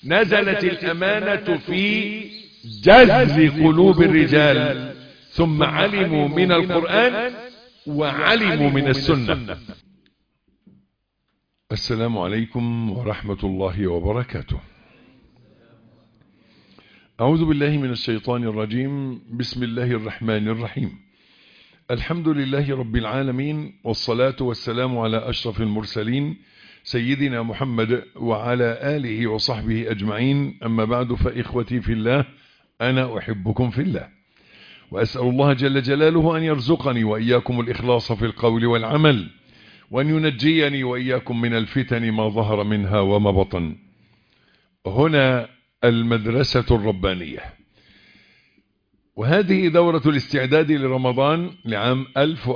نزلت الأمانة في جذب قلوب الرجال ثم علموا من القرآن وعلموا من السنة السلام عليكم ورحمة الله وبركاته أعوذ بالله من الشيطان الرجيم بسم الله الرحمن الرحيم الحمد لله رب العالمين والصلاة والسلام على أشرف المرسلين سيدنا محمد وعلى آله وصحبه أجمعين أما بعد فإخوتي في الله أنا أحبكم في الله وأسأل الله جل جلاله أن يرزقني وإياكم الإخلاص في القول والعمل وأن ينجيني وإياكم من الفتن ما ظهر منها وما بطن هنا المدرسة الربانية وهذه دورة الاستعداد لرمضان لعام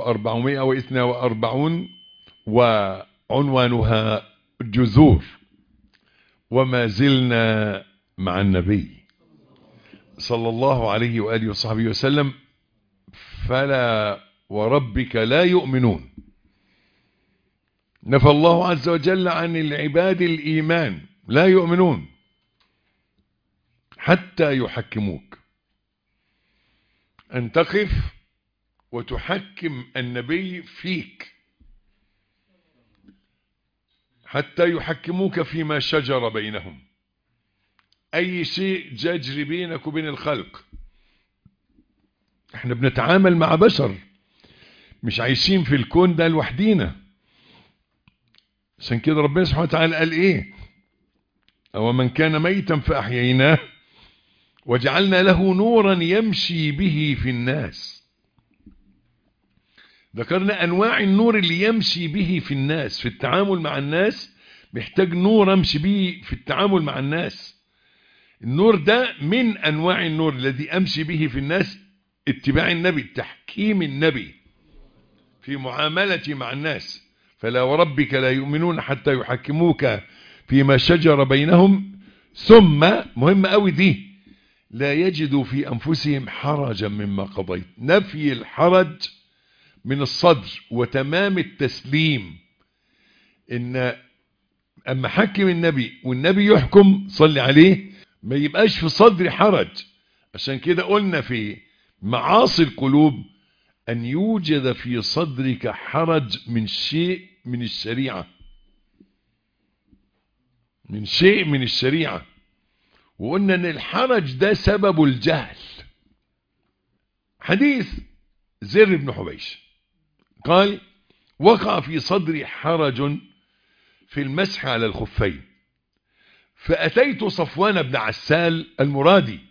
1442 وعنوانها جذور وما زلنا مع النبي صلى الله عليه وآله وصحبه وسلم فلا وربك لا يؤمنون نفى الله عز وجل عن العباد الإيمان لا يؤمنون حتى يحكموك أن تقف وتحكم النبي فيك حتى يحكموك فيما شجر بينهم أي شيء جاجري بينك وبين الخلق احنا بنتعامل مع بشر مش عايشين في الكون ده لوحدينا عشان كده ربنا سبحانه وتعالى قال ايه او من كان ميتا فاحييناه وجعلنا له نورا يمشي به في الناس ذكرنا انواع النور اللي يمشي به في الناس في التعامل مع الناس محتاج نور امشي به في التعامل مع الناس النور ده من انواع النور الذي امشي به في الناس اتباع النبي تحكيم النبي في معاملتي مع الناس فلا وربك لا يؤمنون حتى يحكموك فيما شجر بينهم ثم مهم قوي دي لا يجدوا في أنفسهم حرجا مما قضيت نفي الحرج من الصدر وتمام التسليم إن أما حكم النبي والنبي يحكم صلي عليه ما يبقاش في صدر حرج عشان كده قلنا في معاصي القلوب أن يوجد في صدرك حرج من شيء من الشريعة من شيء من الشريعة وقلنا أن الحرج ده سبب الجهل حديث زر بن حبيش قال وقع في صدري حرج في المسح على الخفين فأتيت صفوان بن عسال المرادي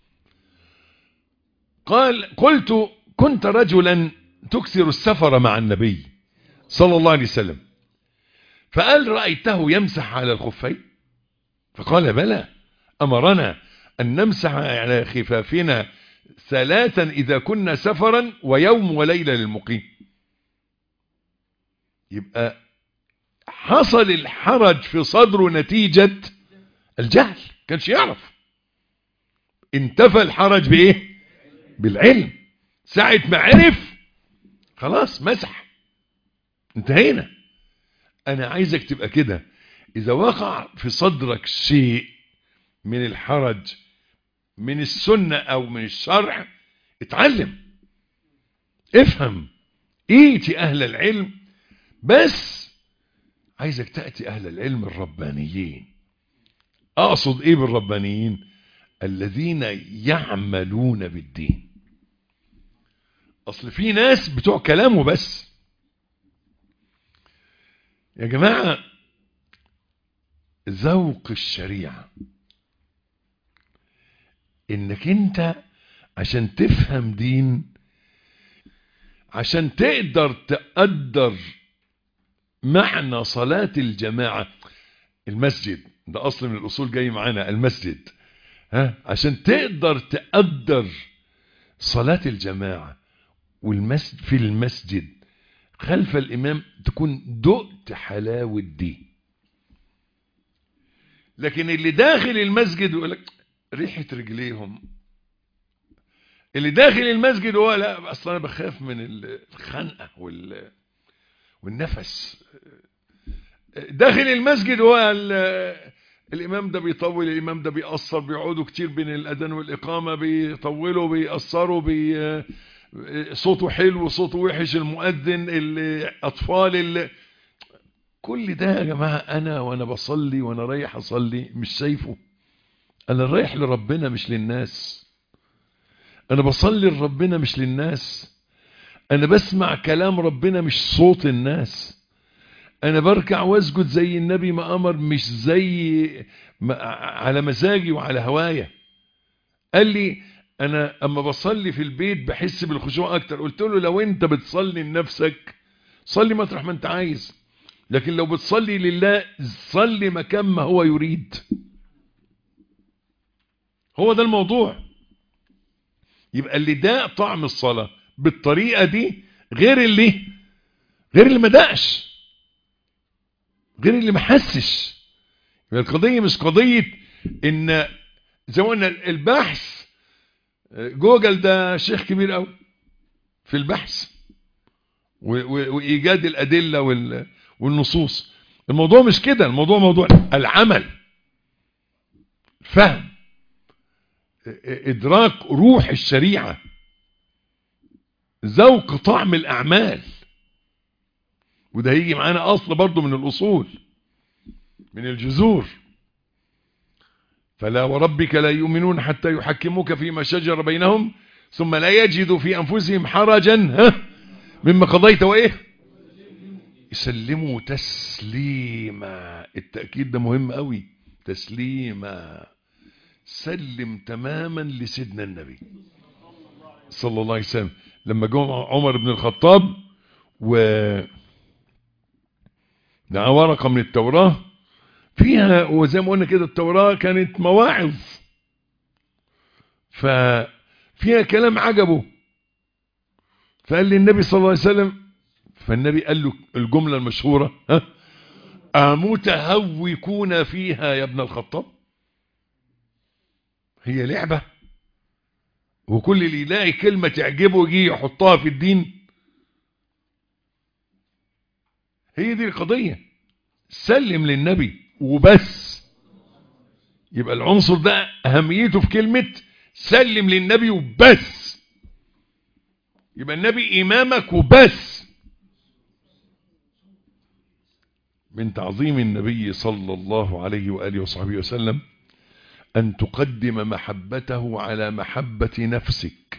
قال قلت كنت رجلا تكثر السفر مع النبي صلى الله عليه وسلم فقال رأيته يمسح على الخفين فقال بلى أمرنا أن نمسح على خفافنا ثلاثا إذا كنا سفرا ويوم وليلة للمقيم يبقى حصل الحرج في صدره نتيجة الجهل كانش يعرف انتفى الحرج بايه بالعلم ساعة ما عرف خلاص مسح انتهينا انا عايزك تبقى كده اذا وقع في صدرك شيء من الحرج من السنة او من الشرع اتعلم افهم ايتي اهل العلم بس عايزك تأتي اهل العلم الربانيين اقصد ايه بالربانيين الذين يعملون بالدين اصل في ناس بتوع كلامه بس يا جماعة ذوق الشريعة انك انت عشان تفهم دين عشان تقدر تقدر معنى صلاة الجماعة المسجد ده اصل من الاصول جاي معانا المسجد ها عشان تقدر تقدر صلاة الجماعة والمسجد في المسجد خلف الامام تكون دقت حلاوة دي لكن اللي داخل المسجد يقول لك ريحة رجليهم اللي داخل المسجد هو لا اصل انا بخاف من الخنقة وال والنفس داخل المسجد هو الامام ده بيطول الامام ده بيقصر بيقعدوا كتير بين الاذان والاقامه بيطولوا بيقصروا بي صوته حلو صوته وحش المؤذن الاطفال اللي كل ده يا جماعه انا وانا بصلي وانا رايح اصلي مش شايفه انا رايح لربنا مش للناس انا بصلي لربنا مش للناس انا بسمع كلام ربنا مش صوت الناس انا بركع واسجد زي النبي ما امر مش زي ما على مزاجي وعلى هوايا قال لي انا اما بصلي في البيت بحس بالخشوع اكتر قلت له لو انت بتصلي لنفسك صلي مطرح ما انت عايز لكن لو بتصلي لله صلي مكان ما هو يريد هو ده الموضوع يبقى اللي ده طعم الصلاة بالطريقة دي غير اللي غير اللي ما دقش غير اللي ما حسش يبقى القضية مش قضية ان زي ما قلنا البحث جوجل ده شيخ كبير قوي في البحث وايجاد الادله والنصوص الموضوع مش كده الموضوع موضوع العمل فهم ادراك روح الشريعه ذوق طعم الاعمال وده هيجي معانا اصل برضو من الاصول من الجذور فلا وربك لا يؤمنون حتى يحكموك فيما شجر بينهم ثم لا يجدوا في أنفسهم حرجا ها مما قضيت وإيه يسلموا تسليما التأكيد ده مهم قوي تسليما سلم تماما لسيدنا النبي صلى الله عليه وسلم لما جاء عمر بن الخطاب و دعا ورقة من التوراة فيها وزي ما قلنا كده التوراة كانت مواعظ ففيها كلام عجبه فقال للنبي صلى الله عليه وسلم فالنبي قال له الجملة المشهورة ها أمتهوكون فيها يا ابن الخطاب هي لعبة وكل اللي يلاقي كلمة تعجبه يجي يحطها في الدين هي دي القضية سلم للنبي وبس يبقى العنصر ده اهميته في كلمة سلم للنبي وبس يبقى النبي امامك وبس من تعظيم النبي صلى الله عليه وآله وصحبه وسلم أن تقدم محبته على محبة نفسك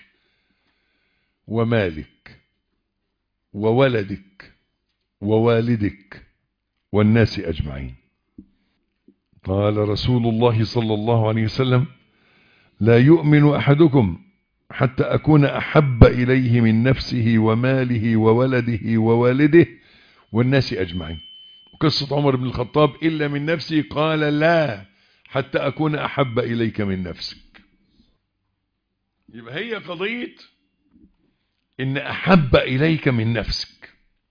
ومالك وولدك ووالدك والناس أجمعين قال رسول الله صلى الله عليه وسلم لا يؤمن أحدكم حتى أكون أحب إليه من نفسه وماله وولده ووالده والناس أجمعين قصة عمر بن الخطاب إلا من نفسه قال لا حتى أكون أحب إليك من نفسك يبقى هي قضية إن أحب إليك من نفسك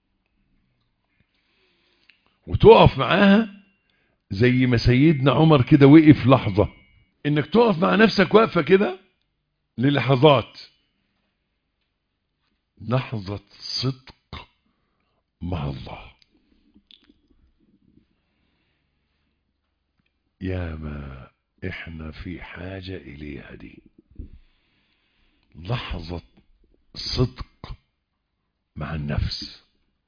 وتقف معاها زي ما سيدنا عمر كده وقف لحظة انك تقف مع نفسك واقفة كده للحظات لحظة صدق مع الله يا ما احنا في حاجة اليها دي لحظة صدق مع النفس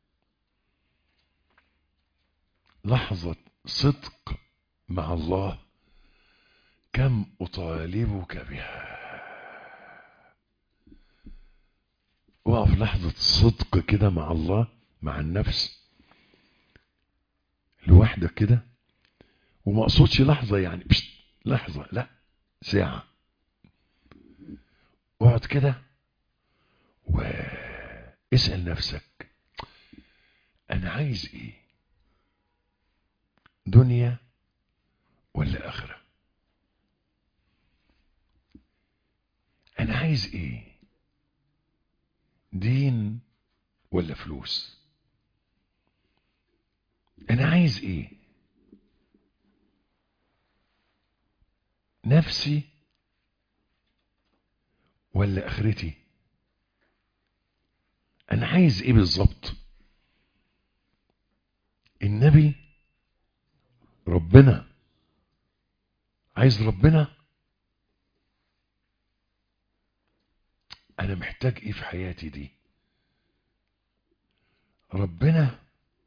لحظة صدق مع الله كم أطالبك بها وقف لحظة صدق كده مع الله مع النفس لوحدك كده وما اقصدش لحظة يعني بشت لحظة لا ساعة اقعد كده واسأل نفسك انا عايز ايه دنيا ولا اخرة انا عايز ايه دين ولا فلوس انا عايز ايه نفسي ولا اخرتي انا عايز ايه بالظبط النبي ربنا عايز ربنا انا محتاج ايه في حياتي دي ربنا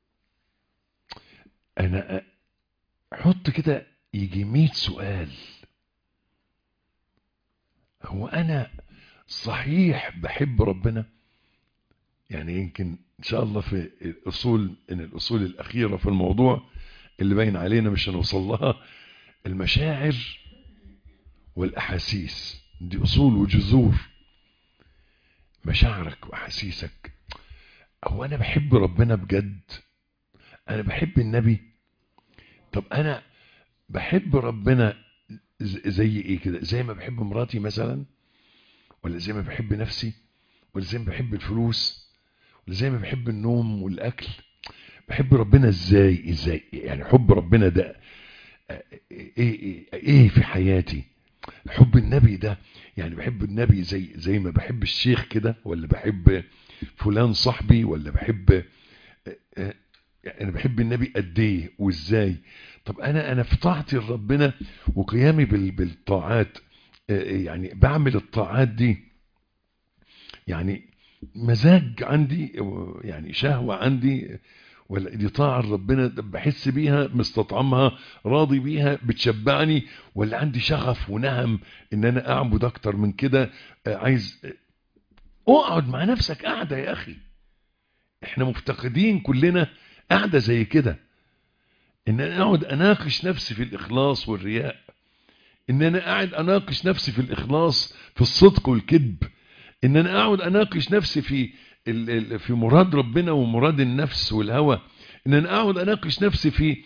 انا حط كده يجي مئة سؤال هو انا صحيح بحب ربنا يعني يمكن ان شاء الله في الاصول ان الاصول الاخيره في الموضوع اللي باين علينا مش هنوصل لها المشاعر والاحاسيس دي اصول وجذور مشاعرك واحاسيسك هو انا بحب ربنا بجد انا بحب النبي طب انا بحب ربنا زي ايه كده زي ما بحب مراتي مثلا ولا زي ما بحب نفسي ولا زي ما بحب الفلوس ولا زي ما بحب النوم والاكل بحب ربنا ازاي ازاي يعني حب ربنا ده ايه ايه, إيه في حياتي حب النبي ده يعني بحب النبي زي زي ما بحب الشيخ كده ولا بحب فلان صاحبي ولا بحب انا بحب النبي قد ايه وازاي طب انا انا في طاعتي لربنا وقيامي بالطاعات يعني بعمل الطاعات دي يعني مزاج عندي يعني شهوة عندي ولا دي طاعة ربنا بحس بيها مستطعمها راضي بيها بتشبعني ولا عندي شغف ونهم ان انا اعبد اكتر من كده عايز اقعد مع نفسك قاعدة يا اخي احنا مفتقدين كلنا قاعدة زي كده ان انا اقعد اناقش نفسي في الاخلاص والرياء ان انا قاعد اناقش نفسي في الاخلاص في الصدق والكذب ان انا اقعد اناقش نفسي في في مراد ربنا ومراد النفس والهوى ان انا اقعد اناقش نفسي في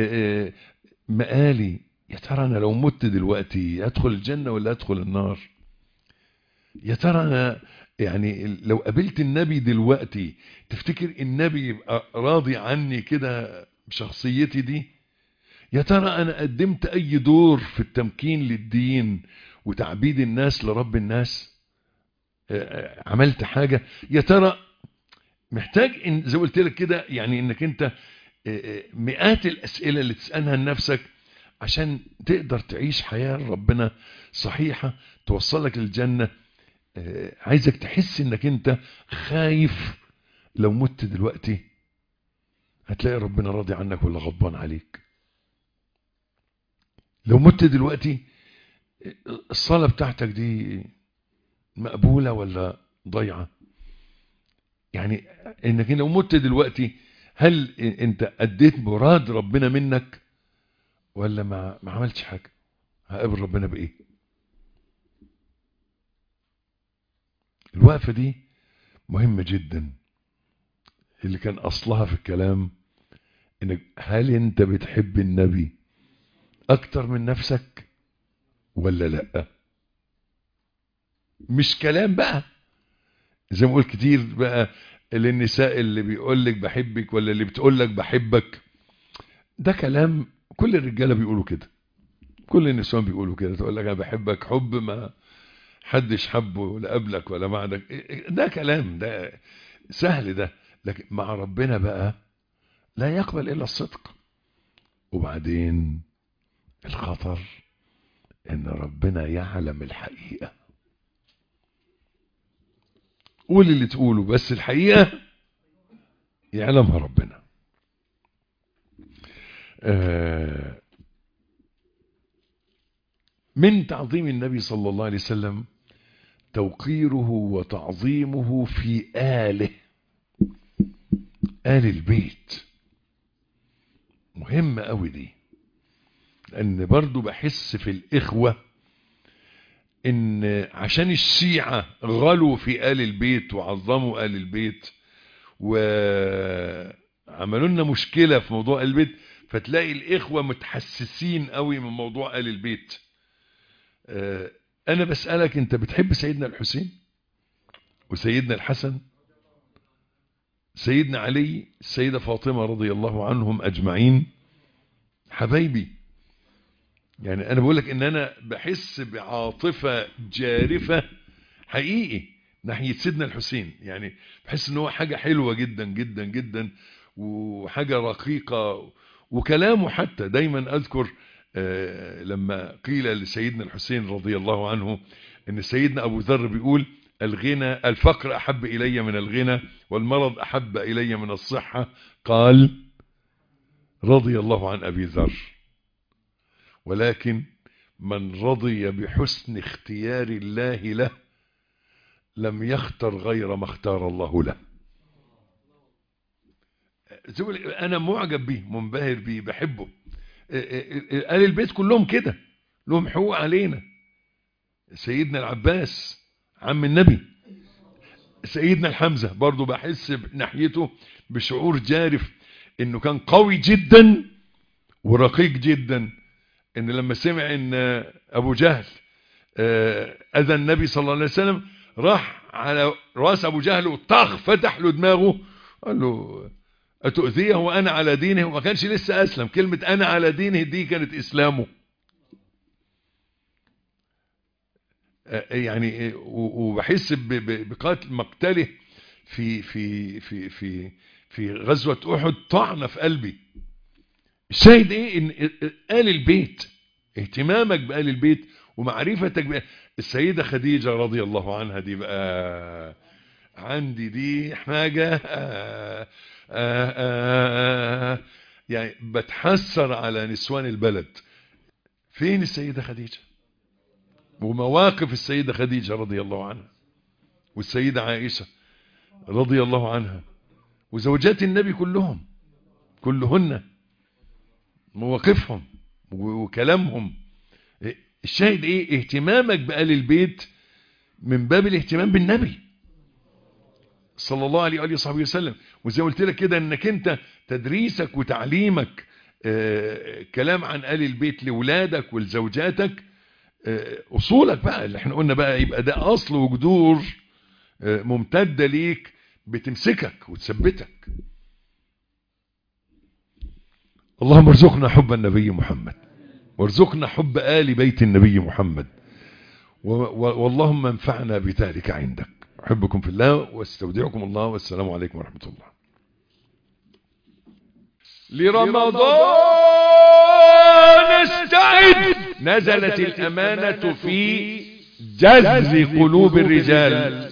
مقالي يا ترى انا لو مت دلوقتي ادخل الجنة ولا ادخل النار يا ترى انا يعني لو قابلت النبي دلوقتي تفتكر النبي يبقى راضي عني كده بشخصيتي دي يا ترى انا قدمت اي دور في التمكين للدين وتعبيد الناس لرب الناس عملت حاجة يا ترى محتاج إن زي قلت لك كده يعني انك انت مئات الاسئلة اللي تسألها لنفسك عشان تقدر تعيش حياة ربنا صحيحة توصلك للجنة عايزك تحس انك انت خايف لو مت دلوقتي هتلاقي ربنا راضي عنك ولا غضبان عليك لو مت دلوقتي الصلاة بتاعتك دي مقبولة ولا ضيعة يعني انك لو مت دلوقتي هل انت اديت مراد ربنا منك ولا ما, ما عملتش حاجة هقابل ربنا بايه الوقفة دي مهمة جدا اللي كان اصلها في الكلام انك هل انت بتحب النبي اكتر من نفسك ولا لا مش كلام بقى زي ما قلت كتير بقى للنساء اللي بيقول لك بحبك ولا اللي بتقول لك بحبك ده كلام كل الرجاله بيقولوا كده كل النسوان بيقولوا كده تقول لك انا بحبك حب ما حدش حبه لا قبلك ولا بعدك ده كلام ده سهل ده لكن مع ربنا بقى لا يقبل الا الصدق وبعدين الخطر ان ربنا يعلم الحقيقه قول اللي تقوله بس الحقيقة يعلمها ربنا من تعظيم النبي صلى الله عليه وسلم توقيره وتعظيمه في آله آل البيت مهمة قوي دي لأن برضو بحس في الإخوة ان عشان الشيعة غلوا في آل البيت وعظموا آل البيت وعملوا لنا مشكلة في موضوع آل البيت فتلاقي الإخوة متحسسين قوي من موضوع آل البيت أنا بسألك أنت بتحب سيدنا الحسين وسيدنا الحسن سيدنا علي السيدة فاطمة رضي الله عنهم أجمعين حبايبي يعني انا بقول لك ان انا بحس بعاطفة جارفة حقيقي ناحية سيدنا الحسين يعني بحس ان هو حاجة حلوة جدا جدا جدا وحاجة رقيقة وكلامه حتى دايما اذكر آه لما قيل لسيدنا الحسين رضي الله عنه ان سيدنا ابو ذر بيقول الغنى الفقر احب الي من الغنى والمرض احب الي من الصحة قال رضي الله عن ابي ذر ولكن من رضي بحسن اختيار الله له لم يختر غير ما اختار الله له انا معجب بيه منبهر بيه بحبه قال البيت كلهم كده لهم حقوق علينا سيدنا العباس عم النبي سيدنا الحمزة برضو بحس ناحيته بشعور جارف انه كان قوي جدا ورقيق جدا ان لما سمع ان ابو جهل اذى النبي صلى الله عليه وسلم راح على راس ابو جهل وطخ فتح له دماغه قال له اتؤذيه وانا على دينه وما كانش لسه اسلم كلمة انا على دينه دي كانت اسلامه يعني وبحس بقتل مقتله في في في في في غزوة احد طعنة في قلبي الشاهد ايه ان آل البيت اهتمامك بآل البيت ومعرفتك بقى السيدة خديجة رضي الله عنها دي بقى عندي دي حاجة آآ آآ يعني بتحسر على نسوان البلد فين السيدة خديجة ومواقف السيدة خديجة رضي الله عنها والسيدة عائشة رضي الله عنها وزوجات النبي كلهم كلهن مواقفهم وكلامهم الشاهد ايه اهتمامك بآل البيت من باب الاهتمام بالنبي صلى الله عليه وآله وصحبه وسلم وزي ما قلت لك كده انك انت تدريسك وتعليمك آه كلام عن آل البيت لولادك ولزوجاتك آه اصولك بقى اللي احنا قلنا بقى يبقى ده اصل وجذور آه ممتدة ليك بتمسكك وتثبتك اللهم ارزقنا حب النبي محمد وارزقنا حب آل بيت النبي محمد واللهم انفعنا بذلك عندك أحبكم في الله واستودعكم الله والسلام عليكم ورحمة الله لرمضان استعد نزلت الأمانة في جذب قلوب الرجال